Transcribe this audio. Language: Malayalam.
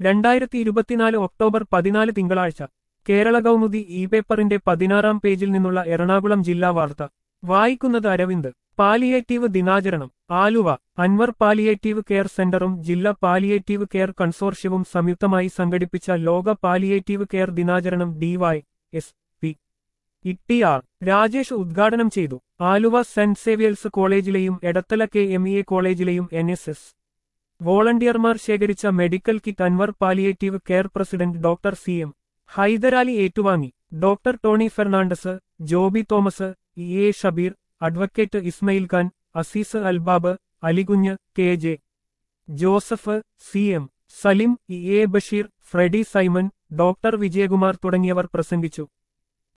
രണ്ടായിരത്തി ഇരുപത്തിനാല് ഒക്ടോബർ പതിനാല് തിങ്കളാഴ്ച കേരള കൗമുദി ഇ പേപ്പറിന്റെ പതിനാറാം പേജിൽ നിന്നുള്ള എറണാകുളം ജില്ലാ വാർത്ത വായിക്കുന്നത് അരവിന്ദ് പാലിയേറ്റീവ് ദിനാചരണം ആലുവ അൻവർ പാലിയേറ്റീവ് കെയർ സെന്ററും ജില്ലാ പാലിയേറ്റീവ് കെയർ കൺസോർഷ്യവും സംയുക്തമായി സംഘടിപ്പിച്ച ലോക പാലിയേറ്റീവ് കെയർ ദിനാചരണം D Y S P E R Rajesh ഉദ്ഘാടനം ചെയ്തു ആലുവ സെന്റ് സേവിയേഴ്സ് കോളേജിലെയും Edathala K M E A കോളേജിലെയും എൻ എസ് എസ് വോളണ്ടിയർമാർ ശേഖരിച്ച medical kit Anwar palliative care president doctor C M Haidarali ഏറ്റുവാങ്ങി doctor Tony Fernandez Joby Thomas E A Shabeer advocate Ismail Khan Azeez Albab Alikunju K J Joseph C M Salim E A Basheer Freddy Simon doctor Vijayakumar തുടങ്ങിയവർ പ്രസംഗിച്ചു